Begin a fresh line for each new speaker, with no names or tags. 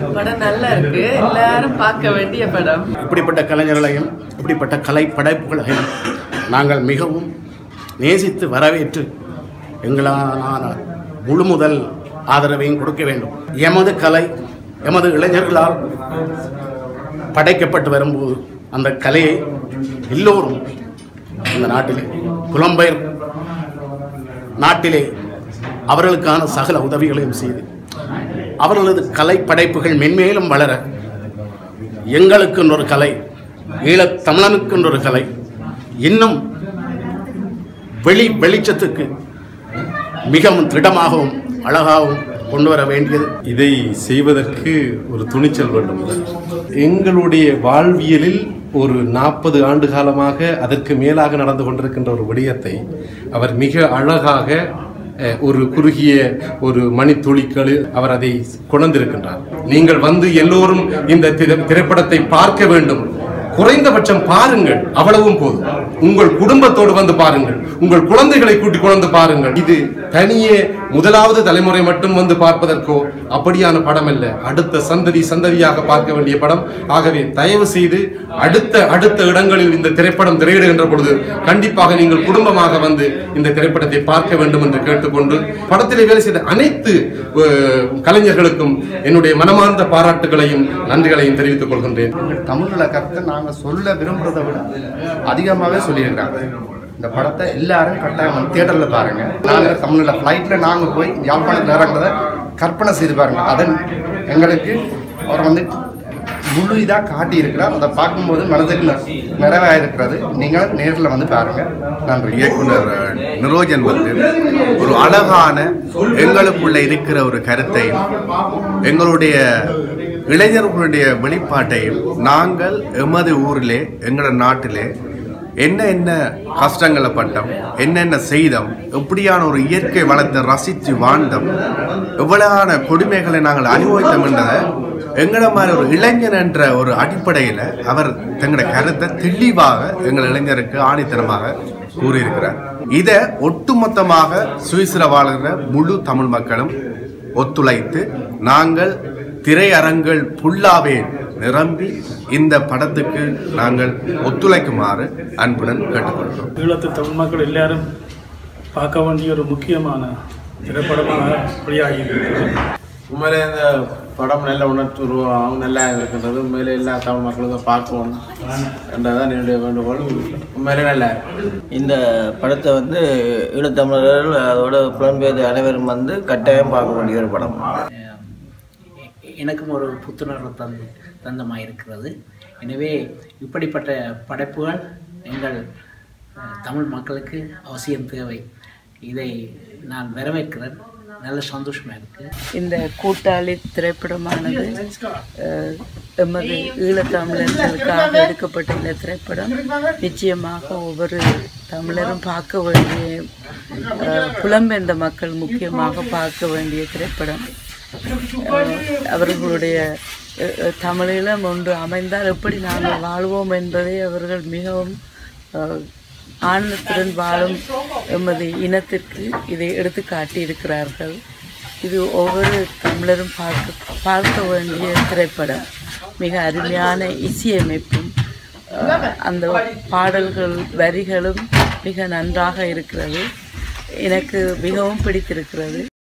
படம் நல்லா இருக்கு எல்லாரும் பார்க்க வேண்டிய படம்
இப்படிப்பட்ட கலைஞர்களையும் இப்படிப்பட்ட கலை படைப்புகளையும் நாங்கள் மிகவும் நேசித்து வரவேற்று எங்களான முழு முதல் ஆதரவையும் கொடுக்க வேண்டும் எமது கலை எமது இளைஞர்களால் படைக்கப்பட்டு வரும்போது அந்த கலையை எல்லோரும் இந்த நாட்டிலே புலம்பெயர் நாட்டிலே அவர்களுக்கான சகல உதவிகளையும் செய்து அவர்களது கலை படைப்புகள் மென்மேலும் வளர எங்களுக்கு ஒரு கலை ஈழத் தமிழனுக்கு ஒரு கலை இன்னும் வெளி வெளிச்சத்துக்கு மிகவும் திடமாகவும் அழகாகவும் கொண்டு வர வேண்டியது
இதை செய்வதற்கு ஒரு துணிச்சல் வேண்டும் எங்களுடைய வாழ்வியலில் ஒரு நாற்பது ஆண்டு காலமாக அதற்கு மேலாக நடந்து கொண்டிருக்கின்ற ஒரு விடயத்தை அவர் மிக அழகாக அஹ், ஒரு குறுகிய ஒரு மணித்துளிகளில் அவர் அதை கொண்டிருக்கின்றார் நீங்கள் வந்து எல்லோரும் இந்த திரை- திரைப்படத்தை பார்க்க வேண்டும் குறைந்தபட்சம் பாருங்கள் அவ்வளவும் போதும் உங்கள் குடும்பத்தோடு வந்து பாருங்கள் உங்கள் குழந்தைகளை கூட்டிக் கொண்டு பாருங்கள் இது தனியே முதலாவது தலைமுறை மட்டும் வந்து பார்ப்பதற்கோ அப்படியான படம் அல்ல அடுத்த சந்ததி சந்ததியாக பார்க்க வேண்டிய படம் ஆகவே தயவு செய்து அடுத்த அடுத்த இடங்களில் இந்த திரைப்படம் திரையிடுகின்ற பொழுது கண்டிப்பாக நீங்கள் குடும்பமாக வந்து இந்த திரைப்படத்தை பார்க்க வேண்டும் என்று கேட்டுக்கொண்டு படத்திலே வேலை செய்த அனைத்து அஹ், கலைஞர்களுக்கும் என்னுடைய மனமார்ந்த பாராட்டுகளையும் நன்றிகளையும் தெரிவித்துக் கொள்கின்றேன்
தமிழில் கருத்தை நாங்கள் சொல்ல விரும்புறதை விட அதிகமாகவே சொல்லியிருக்காங்க இந்த படத்தை எல்லாரும் கட்டாயம் தியேட்டரில் பாருங்க நாங்கள் தமிழில் ஃப்ளைட்டில் நாங்கள் போய் யாழ்ப்பாணத்தில் இறங்குறத கற்பனை செய்து பாருங்க அதன் எங்களுக்கு அவர் வந்து முழு இதாக காட்டியிருக்கிறார் அதை பார்க்கும்போது மனதுக்கு நி- நிறைவாக இருக்கிறது நீங்கள் நேரில் வந்து பாருங்க நன்றி
இயக்குனர் நிரோஜன் வந்து ஒரு அழகான எங்களுக்குள்ள இருக்கிற ஒரு கருத்தையும் எங்களுடைய இளைஞர்களுடைய வெளிப்பாட்டையும் நாங்கள் எமது ஊரிலே எங்களோட நாட்டிலே என்ன என்ன கஷ்டங்களை பட்டோம் என்னென்ன செய்தோம் எப்படியான ஒரு இயற்கை வளத்தை ரசித்து வாழ்ந்தோம் எவ்வளவான கொடுமைகளை நாங்கள் அனுபவித்தோம் என்றதை எங்களை மாதிரி ஒரு இளைஞன் என்ற ஒரு அடிப்படையில் அவர் தங்களுடைய கருத்தை தெளிவாக எங்கள் இளைஞருக்கு ஆணித்தனமாக கூறியிருக்கிறார் இதை ஒட்டுமொத்தமாக சுவிஸில் வாழ்கிற முழு தமிழ் மக்களும் ஒத்துழைத்து நாங்கள் திரையரங்கள் ஃபுல்லாவே நிரம்பி இந்த படத்துக்கு நாங்கள் ஒத்துழைக்குமாறு அன்புடன் கேட்டுக்கொள்கிறோம்
ஈழத்து தமிழ் மக்கள் எல்லாரும் பார்க்க வேண்டிய ஒரு முக்கியமான திரைப்படமாக வெளியாகி இருக்கிறது
உண்மையிலே இந்த படம் நல்ல உணர்வுருவாகவும் நல்லா இருக்கின்றது உண்மையிலே எல்லா தமிழ் மக்களுக்கும் பார்க்கணும் என்றதான் என்னுடைய வேண்டுகோள் உண்மையிலே நல்லா இருக்கு.
இந்த படத்தை வந்து ஈழத்தமிழர்கள் அதோட புலம்பெயர்ந்த அனைவரும் வந்து கட்டாயம் பார்க்க வேண்டிய ஒரு படம்
எனக்கும் ஒரு புத்துணர்வு தந் தந்தமாக இருக்கிறது எனவே இப்படிப்பட்ட படைப்புகள் எங்கள் அஹ், தமிழ் மக்களுக்கு அவசியம் தேவை இதை நான் வரவேற்கிறேன் நல்ல சந்தோஷமாக இருக்குது
இந்த கூட்டாளி திரைப்படமானது அஹ், எமது ஈழத்தமிழர்களுக்காக எடுக்கப்பட்ட இந்த திரைப்படம் நிச்சயமாக ஒவ்வொரு தமிழரும் பார்க்க வேண்டிய அஹ், புலம்பெயர்ந்த மக்கள் முக்கியமாக பார்க்க வேண்டிய திரைப்படம் அஹ், அவர்களுடைய அஹ், அஹ், தமிழீழம் ஒன்று அமைந்தால் எப்படி நாங்கள் வாழ்வோம் என்பதை அவர்கள் மிகவும் அஹ், ஆனந்தத்துடன் வாழும் எமது இனத்திற்கு இதை எடுத்து காட்டியிருக்கிறார்கள் இது ஒவ்வொரு தமிழரும் பார்க்க பார்க்க வேண்டிய திரைப்படம் மிக அருமையான இசையமைப்பும் அஹ், அந்த பாடல்கள் வரிகளும் மிக நன்றாக இருக்கிறது எனக்கு மிகவும் பிடித்திருக்கிறது